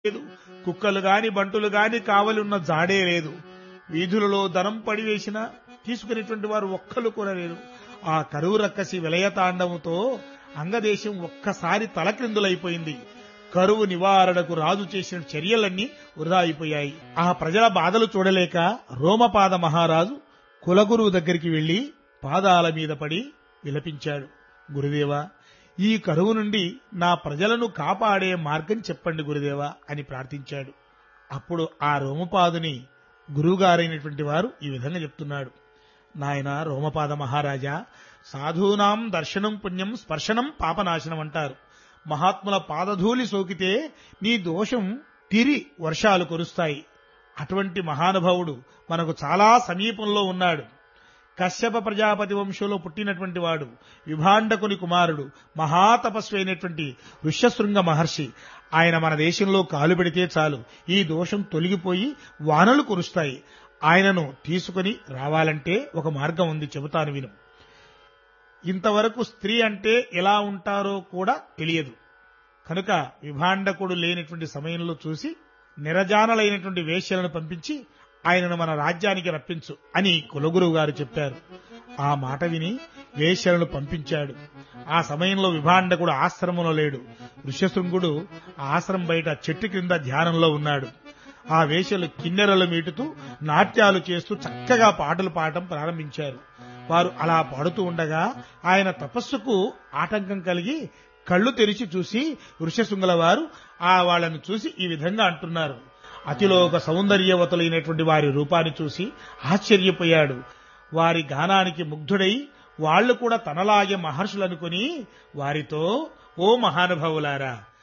లేదు కుక్కలు గాని బంటులు గాని కావలి ఉన్న జాడే లేదు వీధులలో ధనం పడివేసిన తీసుకునేటువంటి వారు ఒక్కరు కూడా లేరు ఆ కరువు రక్కసి విలయతాండముతో అంగదేశం ఒక్కసారి తలక్రిందులైపోయింది కరువు నివారణకు రాజు చేసిన చర్యలన్నీ వృధా అయిపోయాయి ఆ ప్రజల బాధలు చూడలేక రోమపాద మహారాజు కులగురువు దగ్గరికి వెళ్లి పాదాల మీద పడి విలపించాడు గురుదేవా ఈ కరువు నుండి నా ప్రజలను కాపాడే మార్గం చెప్పండి గురుదేవా అని ప్రార్థించాడు అప్పుడు ఆ రోమపాదుని గురువుగారైనటువంటి వారు ఈ విధంగా చెప్తున్నాడు నాయన రోమపాద మహారాజా సాధూనాం దర్శనం పుణ్యం స్పర్శనం పాపనాశనం అంటారు మహాత్ముల పాదధూళి సోకితే నీ దోషం తిరి వర్షాలు కురుస్తాయి అటువంటి మహానుభావుడు మనకు చాలా సమీపంలో ఉన్నాడు కశ్యప ప్రజాపతి వంశంలో పుట్టినటువంటి వాడు విభాండకుని కుమారుడు మహాతపస్వి అయినటువంటి ఋష్యశృంగ మహర్షి ఆయన మన దేశంలో కాలు పెడితే చాలు ఈ దోషం తొలగిపోయి వానలు కురుస్తాయి ఆయనను తీసుకుని రావాలంటే ఒక మార్గం ఉంది చెబుతాను విను ఇంతవరకు స్త్రీ అంటే ఎలా ఉంటారో కూడా తెలియదు కనుక విభాండకుడు లేనటువంటి సమయంలో చూసి నిరజానలైనటువంటి వేశ్యలను పంపించి ఆయనను మన రాజ్యానికి రప్పించు అని కులగురువు గారు చెప్పారు ఆ మాట విని వేశ్యలను పంపించాడు ఆ సమయంలో విభాండకుడు ఆశ్రమంలో లేడు ఋష్యశృంగుడు ఆశ్రమం బయట చెట్టు క్రింద ధ్యానంలో ఉన్నాడు ఆ వేశ్యలు కిన్నెరలు మీటుతూ నాట్యాలు చేస్తూ చక్కగా పాటలు పాడటం ప్రారంభించారు వారు అలా పాడుతూ ఉండగా ఆయన తపస్సుకు ఆటంకం కలిగి కళ్ళు తెరిచి చూసి వృషశృంగుల వారు ఆ వాళ్ళని చూసి ఈ విధంగా అంటున్నారు అతిలోక సౌందర్యవతులైనటువంటి వారి రూపాన్ని చూసి ఆశ్చర్యపోయాడు వారి గానానికి ముగ్ధుడై వాళ్లు కూడా తనలాగే మహర్షులనుకుని వారితో ఓ మహానుభావులారా